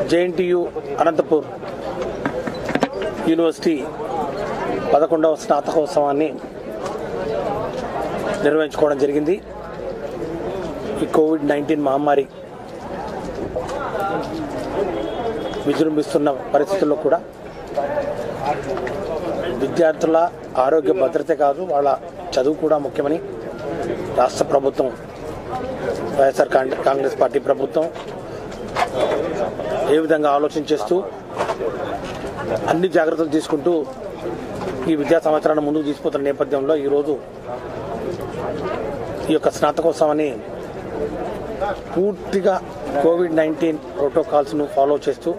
JNTU Anantapur university పదకొండవ స్నాతకోత్సవాన్ని నిర్వహించుకోవడం జరిగింది ఈ కోవిడ్ నైన్టీన్ మహమ్మారి విజృంభిస్తున్న పరిస్థితుల్లో కూడా విద్యార్థుల ఆరోగ్య భద్రతే కాదు వాళ్ళ చదువు కూడా ముఖ్యమని రాష్ట్ర ప్రభుత్వం వైఎస్ఆర్ కాంగ్- కాంగ్రెస్ పార్టీ ప్రభుత్వం ఏ విధంగా ఆలోచన చేస్తూ అన్ని జాగ్రత్తలు తీసుకుంటూ ఈ విద్యా సంవత్సరాన్ని ముందుకు తీసుకుపోతున్న నేపథ్యంలో ఈరోజు ఈ యొక్క స్నాతకోత్సవాన్ని పూర్తిగా కోవిడ్ నైన్టీన్ ప్రోటోకాల్స్ను ఫాలో చేస్తూ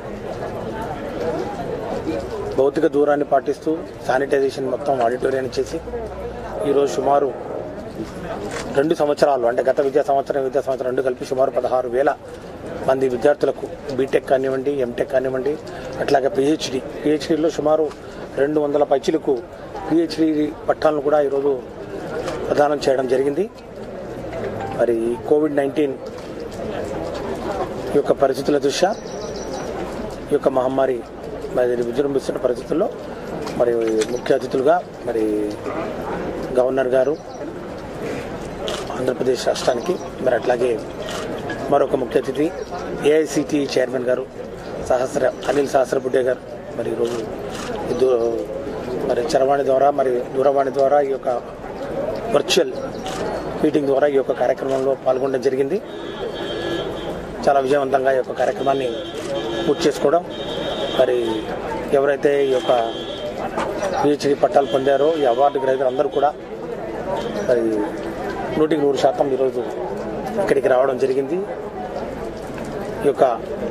భౌతిక దూరాన్ని పాటిస్తూ శానిటైజేషన్ మొత్తం ఆడిటోరియాన్ని చేసి ఈరోజు సుమారు రెండు సంవత్సరాలు అంటే గత విద్యా సంవత్సరం విద్యా సంవత్సరం రెండు కలిపి సుమారు పదహారు వేల మంది విద్యార్థులకు బీటెక్ కానివ్వండి ఎంటెక్ కానివ్వండి అట్లాగే పిహెచ్డి పిహెచ్డిలో సుమారు రెండు వందల పైచిలకు పిహెచ్డి పట్టాలను కూడా ఈరోజు ప్రదానం చేయడం జరిగింది మరి ఈ కోవిడ్ నైన్టీన్ యొక్క పరిస్థితుల దృష్ట్యా ఈ యొక్క మహమ్మారి మరి విజృంభిస్తున్న పరిస్థితుల్లో మరి ముఖ్య అతిథులుగా మరి గవర్నర్ గారు ఆంధ్రప్రదేశ్ రాష్ట్రానికి మరి అట్లాగే మరొక ముఖ్య అతిథి ఏఐసిటి చైర్మన్ గారు సహస్ర అనిల్ సహస్రబుడ్డే గారు మరి ఈరోజు ఈ దూ- మరి చరవాణి ద్వారా మరి దూరవాణి ద్వారా ఈ యొక్క వర్చువల్ మీటింగ్ ద్వారా ఈ యొక్క కార్యక్రమంలో పాల్గొనడం జరిగింది చాలా విజయవంతంగా ఈ యొక్క కార్యక్రమాన్ని పూర్తి చేసుకోవడం మరి ఎవరైతే ఈ యొక్క పిహెచ్డి పట్టాలు పొందారో ఈ అవార్డు గ్రహీతలు అందరూ కూడా మరి నూటికి నూరు శాతం ఈరోజు ఇక్కడికి రావడం జరిగింది ఈ యొక్క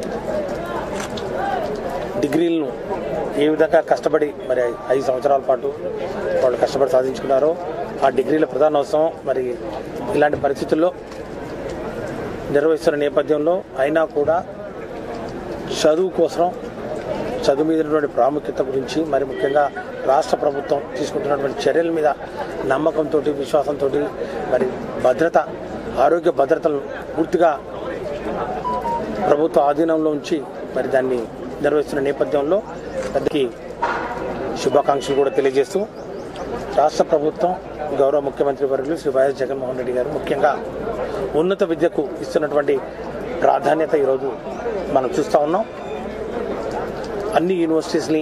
డిగ్రీలను ఏ విధంగా కష్టపడి మరి ఐదు సంవత్సరాల పాటు వాళ్ళు కష్టపడి సాధించుకున్నారో ఆ డిగ్రీల ప్రధానోత్సవం మరి ఇలాంటి పరిస్థితుల్లో నిర్వహిస్తున్న నేపథ్యంలో అయినా కూడా చదువు కోసం చదువు మీద ఉన్నటువంటి ప్రాముఖ్యత గురించి మరి ముఖ్యంగా రాష్ట్ర ప్రభుత్వం తీసుకుంటున్నటువంటి చర్యల మీద నమ్మకంతో విశ్వాసంతో మరి భద్రత ఆరోగ్య భద్రతలను పూర్తిగా ప్రభుత్వ ఆధీనంలో ఉంచి మరి దాన్ని నిర్వహిస్తున్న నేపథ్యంలో దానికి శుభాకాంక్షలు కూడా తెలియజేస్తూ రాష్ట్ర ప్రభుత్వం గౌరవ ముఖ్యమంత్రి వర్యులు శ్రీ వైఎస్ జగన్మోహన్ రెడ్డి గారు ముఖ్యంగా ఉన్నత విద్యకు ఇస్తున్నటువంటి ప్రాధాన్యత ఈరోజు మనం చూస్తూ ఉన్నాం అన్ని యూనివర్సిటీస్ని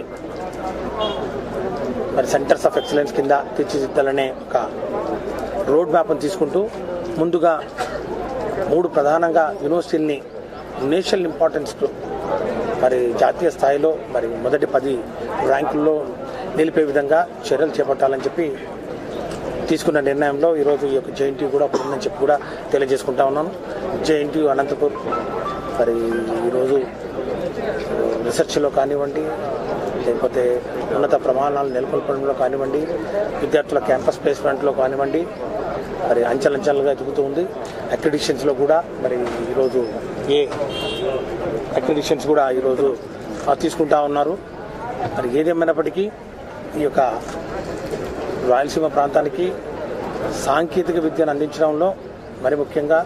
మరి సెంటర్స్ ఆఫ్ ఎక్సలెన్స్ కింద తీర్చిదిద్దాలనే ఒక రోడ్ మ్యాప్ను తీసుకుంటూ ముందుగా మూడు ప్రధానంగా యూనివర్సిటీల్ని నేషనల్ ఇంపార్టెన్స్ మరి జాతీయ స్థాయిలో మరి మొదటి పది ర్యాంకుల్లో నిలిపే విధంగా చర్యలు చేపట్టాలని చెప్పి తీసుకున్న నిర్ణయంలో ఈరోజు ఈ యొక్క జేఎన్టీ కూడా ఒకటి ఉందని చెప్పి కూడా తెలియజేసుకుంటా ఉన్నాను జేఎన్టీ అనంతపూర్ మరి ఈరోజు రీసెర్చ్లో కానివ్వండి లేకపోతే ఉన్నత ప్రమాణాలు నెలకొల్పడంలో కానివ్వండి విద్యార్థుల క్యాంపస్ ప్లేస్మెంట్లో కానివ్వండి మరి అంచెలంచెలుగా ఎదుగుతూ ఉంది అక్రిడిషన్స్లో కూడా మరి ఈరోజు ఏ అక్రిడిషన్స్ కూడా ఈరోజు ఆ, తీసుకుంటా ఉన్నారు మరి ఏదేమైనప్పటికీ ఈ యొక్క రాయలసీమ ప్రాంతానికి సాంకేతిక విద్యను అందించడంలో మరి ముఖ్యంగా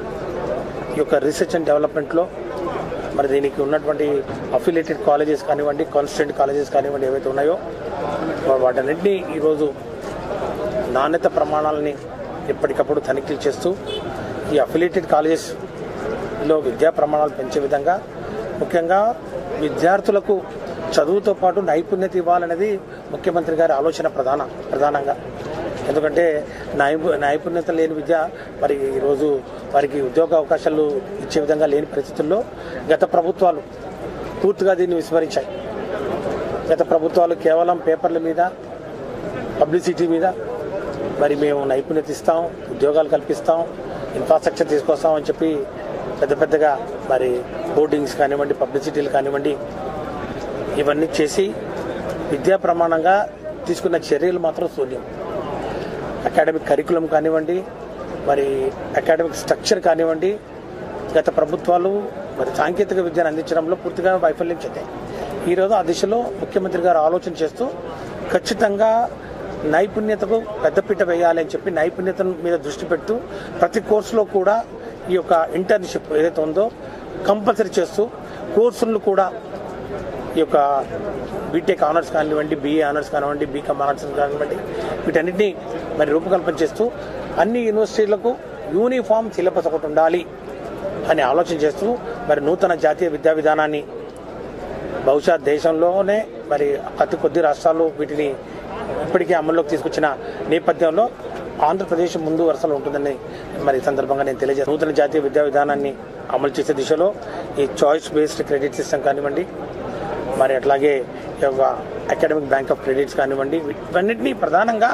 ఈ యొక్క రీసెర్చ్ అండ్ డెవలప్మెంట్లో మరి దీనికి ఉన్నటువంటి అఫిలియేటెడ్ కాలేజెస్ కానివ్వండి కాన్స్టెంట్ కాలేజెస్ కానివ్వండి ఏవైతే ఉన్నాయో వా- వాటన్నిటినీ ఈరోజు నాణ్యత ప్రమాణాలని ఎప్పటికప్పుడు తనిఖీలు చేస్తూ ఈ అఫిలియేటెడ్ కాలేజెస్లో విద్యా ప్రమాణాలు పెంచే విధంగా ముఖ్యంగా విద్యార్థులకు చదువుతో పాటు నైపుణ్యత ఇవ్వాలనేది ముఖ్యమంత్రి గారి ఆలోచన ప్రధాన ప్రధానంగా ఎందుకంటే నైపు నైపుణ్యత లేని విద్య మరి ఈరోజు వారికి ఉద్యోగ అవకాశాలు ఇచ్చే విధంగా లేని పరిస్థితుల్లో గత ప్రభుత్వాలు పూర్తిగా దీన్ని విస్మరించాయి గత ప్రభుత్వాలు కేవలం పేపర్ల మీద పబ్లిసిటీ మీద మరి మేము నైపుణ్యత ఇస్తాం ఉద్యోగాలు కల్పిస్తాం ఇన్ఫ్రాస్ట్రక్చర్ తీసుకొస్తాం అని చెప్పి పెద్ద పెద్దగా మరి బోర్డింగ్స్ కానివ్వండి పబ్లిసిటీలు కానివ్వండి ఇవన్నీ చేసి విద్యా ప్రమాణంగా తీసుకున్న చర్యలు మాత్రం శూన్యం అకాడమిక్ కరికులం కానివ్వండి మరి అకాడమిక్ స్ట్రక్చర్ కానివ్వండి గత ప్రభుత్వాలు మరి సాంకేతిక విద్యను అందించడంలో పూర్తిగా వైఫల్యం చెందాయి ఈరోజు ఆ దిశలో ముఖ్యమంత్రి గారు ఆలోచన చేస్తూ ఖచ్చితంగా నైపుణ్యతకు పెద్దపీట వేయాలి అని చెప్పి నైపుణ్యత మీద దృష్టి పెడుతూ ప్రతి కోర్సులో కూడా ఈ యొక్క ఇంటర్న్షిప్ ఏదైతే ఉందో కంపల్సరీ చేస్తూ కోర్సులను కూడా ఈ యొక్క బీటెక్ ఆనర్స్ కానివ్వండి బీఏ ఆనర్స్ కానివ్వండి బీకామ్ ఆనర్స్ కానివ్వండి వీటన్నిటిని మరి రూపకల్పన చేస్తూ అన్ని యూనివర్సిటీలకు యూనిఫామ్ సిలబస్ ఒకటి ఉండాలి అని ఆలోచన చేస్తూ మరి నూతన జాతీయ విద్యా విధానాన్ని బహుశా దేశంలోనే మరి అతి కొద్ది రాష్ట్రాలు వీటిని ఇప్పటికే అమల్లోకి తీసుకొచ్చిన నేపథ్యంలో ఆంధ్రప్రదేశ్ ముందు వరుసలో ఉంటుందని మరి ఈ సందర్భంగా నేను తెలియజేస్తాను నూతన జాతీయ విద్యా విధానాన్ని అమలు చేసే దిశలో ఈ చాయిస్ బేస్డ్ క్రెడిట్ సిస్టమ్ కానివ్వండి మరి అట్లాగే ఈ యొక్క అకాడమిక్ బ్యాంక్ ఆఫ్ క్రెడిట్స్ కానివ్వండి ఇవన్నింటినీ ప్రధానంగా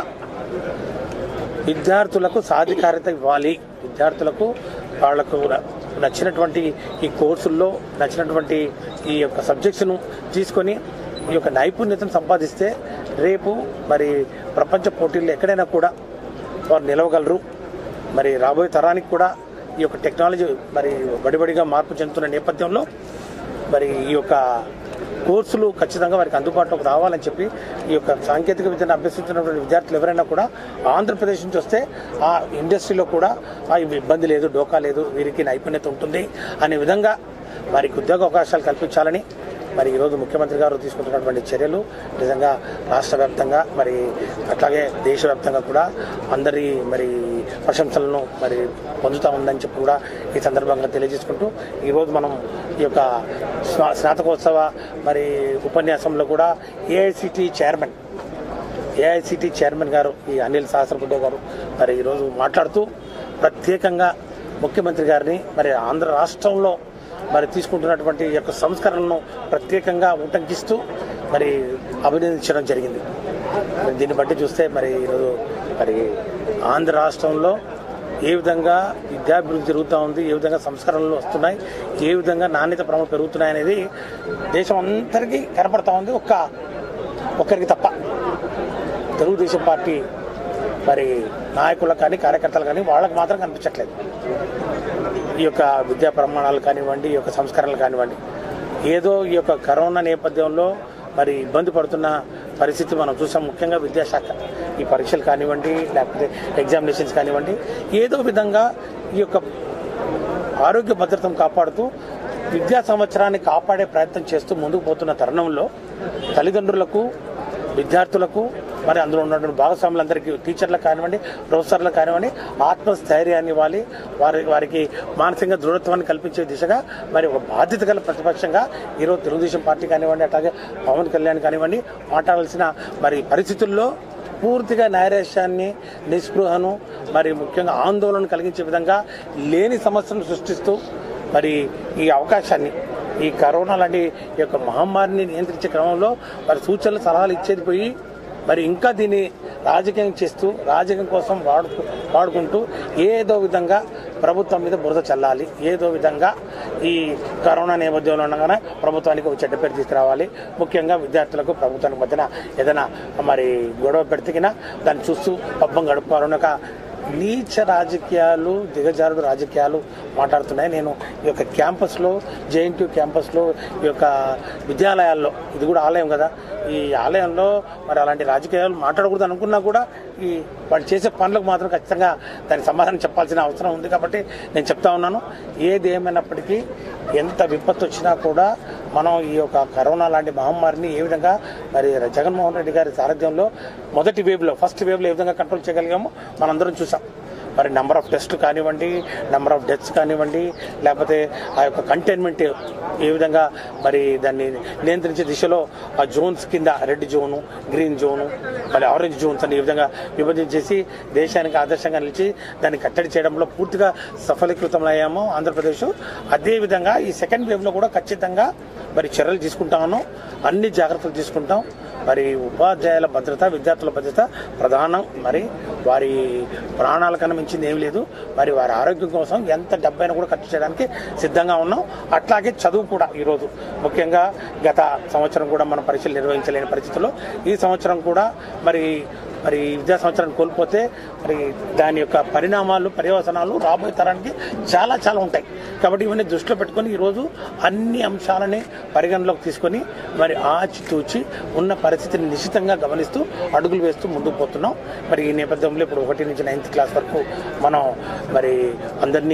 విద్యార్థులకు సాధికారత ఇవ్వాలి విద్యార్థులకు వాళ్లకు నచ్చినటువంటి ఈ కోర్సుల్లో నచ్చినటువంటి ఈ యొక్క సబ్జెక్ట్స్ను తీసుకొని ఈ యొక్క నైపుణ్యతను సంపాదిస్తే రేపు మరి ప్రపంచ పోటీల్లో ఎక్కడైనా కూడా వారు నిలవగలరు మరి రాబోయే తరానికి కూడా ఈ యొక్క టెక్నాలజీ మరి బడిబడిగా మార్పు చెందుతున్న నేపథ్యంలో మరి ఈ యొక్క కోర్సులు ఖచ్చితంగా వారికి అందుబాటులోకి రావాలని చెప్పి ఈ యొక్క సాంకేతిక విద్యను అభ్యసించినటువంటి విద్యార్థులు ఎవరైనా కూడా ఆంధ్రప్రదేశ్ నుంచి వస్తే ఆ ఇండస్ట్రీలో కూడా ఆ ఇబ్బంది లేదు డోకా లేదు వీరికి నైపుణ్యత ఉంటుంది అనే విధంగా వారికి ఉద్యోగ అవకాశాలు కల్పించాలని మరి ఈరోజు ముఖ్యమంత్రి గారు తీసుకుంటున్నటువంటి చర్యలు నిజంగా రాష్ట్ర వ్యాప్తంగా మరి అట్లాగే దేశవ్యాప్తంగా కూడా అందరి మరి ప్రశంసలను మరి పొందుతూ ఉందని చెప్పి కూడా ఈ సందర్భంగా తెలియజేసుకుంటూ ఈరోజు మనం ఈ యొక్క స్నా- స్నాతకోత్సవ మరి ఉపన్యాసంలో కూడా ఏఐసిటి చైర్మన్ ఏఐసిటి చైర్మన్ గారు ఈ అనిల్ సహస్రబుద్ధే గారు మరి ఈరోజు మాట్లాడుతూ ప్రత్యేకంగా ముఖ్యమంత్రి గారిని మరి ఆంధ్ర రాష్ట్రంలో మరి తీసుకుంటున్నటువంటి ఈ యొక్క సంస్కరణలను ప్రత్యేకంగా ఉటంకిస్తూ మరి అభినందించడం జరిగింది మరి దీన్ని బట్టి చూస్తే మరి ఈరోజు మరి ఆంధ్ర రాష్ట్రంలో ఏ విధంగా విద్యాభివృద్ధి జరుగుతూ ఉంది ఏ విధంగా సంస్కరణలు వస్తున్నాయి ఏ విధంగా నాణ్యత ప్రమాణాలు పెరుగుతున్నాయి అనేది దేశం అందరికీ కనపడతా ఉంది ఒక్క ఒక్కరికి తప్ప తెలుగుదేశం పార్టీ మరి నాయకులకు కానీ కార్యకర్తలు కానీ వాళ్ళకి మాత్రం కనిపించట్లేదు ఈ యొక్క విద్యా ప్రమాణాలు కానివ్వండి ఈ యొక్క సంస్కరణలు కానివ్వండి ఏదో ఈ యొక్క కరోనా నేపథ్యంలో మరి ఇబ్బంది పడుతున్న పరిస్థితి మనం చూసాం ముఖ్యంగా విద్యాశాఖ ఈ పరీక్షలు కానివ్వండి లేకపోతే ఎగ్జామినేషన్స్ కానివ్వండి ఏదో విధంగా ఈ యొక్క ఆరోగ్య భద్రతను కాపాడుతూ విద్యా సంవత్సరాన్ని కాపాడే ప్రయత్నం చేస్తూ ముందుకు పోతున్న తరుణంలో తల్లిదండ్రులకు విద్యార్థులకు మరి అందులో ఉన్నటువంటి భాగస్వాములందరికీ టీచర్లకు కానివ్వండి ప్రొఫెసర్లకు కానివ్వండి ఆత్మస్థైర్యాన్ని ఇవ్వాలి వారి వారికి మానసికంగా దృఢత్వాన్ని కల్పించే దిశగా మరి ఒక బాధ్యత గల ప్రతిపక్షంగా ఈరోజు తెలుగుదేశం పార్టీ కానివ్వండి అట్లాగే పవన్ కళ్యాణ్ కానివ్వండి మాట్లాడాల్సిన మరి పరిస్థితుల్లో పూర్తిగా నైరాశ్యాన్ని నిస్పృహను మరి ముఖ్యంగా ఆందోళన కలిగించే విధంగా లేని సమస్యను సృష్టిస్తూ మరి ఈ అవకాశాన్ని ఈ కరోనా లాంటి ఈ యొక్క మహమ్మారిని నియంత్రించే క్రమంలో మరి సూచనలు సలహాలు ఇచ్చేది పోయి మరి ఇంకా దీన్ని రాజకీయం చేస్తూ రాజకీయం కోసం వాడుకు వాడుకుంటూ ఏదో విధంగా ప్రభుత్వం మీద బురద చల్లాలి ఏదో విధంగా ఈ కరోనా నేపథ్యంలో ఉండగానే ప్రభుత్వానికి ఒక చెడ్డ పేరు తీసుకురావాలి ముఖ్యంగా విద్యార్థులకు ప్రభుత్వానికి మధ్యన ఏదైనా మరి గొడవ పెడితేకినా దాన్ని చూస్తూ పబ్బం గడుపుకోవాలని ఒక నీచ రాజకీయాలు దిగజారుడు రాజకీయాలు మాట్లాడుతున్నాయి నేను ఈ యొక్క క్యాంపస్లో జేఎన్టీ క్యాంపస్లో ఈ యొక్క విద్యాలయాల్లో ఇది కూడా ఆలయం కదా ఈ ఆలయంలో మరి అలాంటి రాజకీయాలు మాట్లాడకూడదు అనుకున్నా కూడా ఈ వాళ్ళు చేసే పనులకు మాత్రం ఖచ్చితంగా దానికి సమాధానం చెప్పాల్సిన అవసరం ఉంది కాబట్టి నేను చెప్తా ఉన్నాను ఏది ఏమైనప్పటికీ ఎంత విపత్తు వచ్చినా కూడా మనం ఈ యొక్క కరోనా లాంటి మహమ్మారిని ఏ విధంగా మరి జగన్మోహన్ రెడ్డి గారి సారథ్యంలో మొదటి వేవ్లో ఫస్ట్ వేవ్లో ఏ విధంగా కంట్రోల్ చేయగలిగామో మనందరం చూసాం మరి నెంబర్ ఆఫ్ టెస్ట్ కానివ్వండి నెంబర్ ఆఫ్ డెత్స్ కానివ్వండి లేకపోతే ఆ యొక్క కంటైన్మెంట్ ఏ విధంగా మరి దాన్ని నియంత్రించే దిశలో ఆ జోన్స్ కింద రెడ్ జోను గ్రీన్ జోను మరి ఆరెంజ్ జోన్స్ అని ఈ విధంగా విభజించేసి దేశానికి ఆదర్శంగా నిలిచి దాన్ని కట్టడి చేయడంలో పూర్తిగా సఫలీకృతమయ్యాము ఆంధ్రప్రదేశ్ అదేవిధంగా ఈ సెకండ్ వేవ్లో కూడా ఖచ్చితంగా మరి చర్యలు తీసుకుంటాము అన్ని జాగ్రత్తలు తీసుకుంటాం మరి ఉపాధ్యాయుల భద్రత విద్యార్థుల భద్రత ప్రధానం మరి వారి ప్రాణాల కన్నా మించింది ఏం లేదు మరి వారి ఆరోగ్యం కోసం ఎంత డబ్బైనా కూడా ఖర్చు చేయడానికి సిద్ధంగా ఉన్నాం అట్లాగే చదువు కూడా ఈరోజు ముఖ్యంగా గత సంవత్సరం కూడా మనం పరీక్షలు నిర్వహించలేని పరిస్థితుల్లో ఈ సంవత్సరం కూడా మరి మరి ఈ విద్యా సంవత్సరాన్ని కోల్పోతే మరి దాని యొక్క పరిణామాలు పర్యవసనాలు రాబోయే తరానికి చాలా చాలా ఉంటాయి కాబట్టి ఇవన్నీ దృష్టిలో పెట్టుకొని ఈరోజు అన్ని అంశాలని పరిగణలోకి తీసుకొని మరి ఆచితూచి ఉన్న పరిస్థితిని నిశ్చితంగా గమనిస్తూ అడుగులు వేస్తూ ముందుకు పోతున్నాం మరి ఈ నేపథ్యంలో ఇప్పుడు ఒకటి నుంచి నైన్త్ క్లాస్ వరకు మనం మరి అందరినీ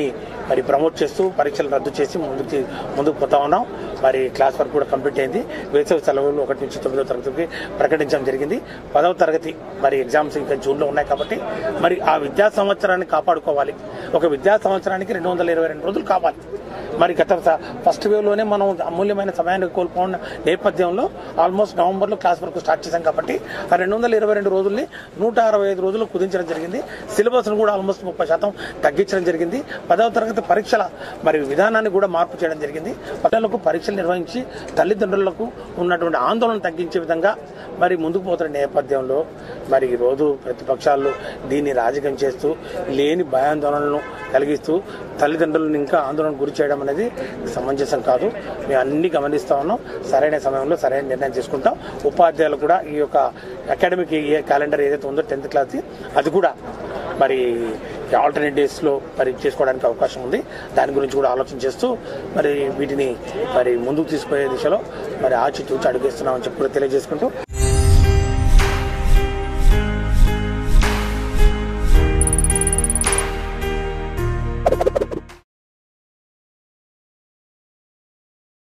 మరి ప్రమోట్ చేస్తూ పరీక్షలు రద్దు చేసి ముందుకు ముందుకు పోతా ఉన్నాం మరి క్లాస్ వర్క్ కూడా కంప్లీట్ అయింది వేసవి సెలవులు ఒకటి నుంచి తొమ్మిదో తరగతికి ప్రకటించడం జరిగింది పదవ తరగతి మరి ఎగ్జామ్స్ ఇంకా జూన్లో ఉన్నాయి కాబట్టి మరి ఆ విద్యా సంవత్సరాన్ని కాపాడుకోవాలి ఒక విద్యా సంవత్సరానికి రెండు వందల ఇరవై రెండు రోజులు కావాలి మరి గత స- ఫస్ట్ వేవ్ లోనే మనం అమూల్యమైన సమయాన్ని కోల్పోయిన నేపథ్యంలో ఆల్మోస్ట్ నవంబర్ లో క్లాస్ వరకు స్టార్ట్ చేశాం కాబట్టి ఆ రెండు వందల ఇరవై రెండు రోజుల్ని నూట అరవై ఐదు రోజులు కుదించడం జరిగింది సిలబస్ ను కూడా ఆల్మోస్ట్ ముప్పై శాతం తగ్గించడం జరిగింది పదవ తరగతి పరీక్షల మరి విధానాన్ని కూడా మార్పు చేయడం జరిగింది పిల్లలకు పరీక్షలు నిర్వహించి తల్లిదండ్రులకు ఉన్నటువంటి ఆందోళన తగ్గించే విధంగా మరి ముందుకు పోతున్న నేపథ్యంలో మరి ఈ రోజు ప్రతిపక్షాలు దీన్ని రాజకీయం చేస్తూ లేని భయాందోళనలను కలిగిస్తూ తల్లిదండ్రులను ఇంకా ఆందోళన గురి చేయడం అనేది సమంజసం కాదు మేము అన్ని గమనిస్తా ఉన్నాం సరైన సమయంలో సరైన నిర్ణయం తీసుకుంటాం ఉపాధ్యాయులు కూడా ఈ యొక్క అకాడమిక్ ఇయర్ క్యాలెండర్ ఏదైతే ఉందో టెన్త్ క్లాస్ అది కూడా మరి ఆల్టర్నేట్ డేస్ లో మరి చేసుకోవడానికి అవకాశం ఉంది దాని గురించి కూడా ఆలోచన చేస్తూ మరి వీటిని మరి ముందుకు తీసుకుపోయే దిశలో మరి ఆచితూచి అడుగేస్తున్నామని చెప్పి కూడా తెలియజేసుకుంటూ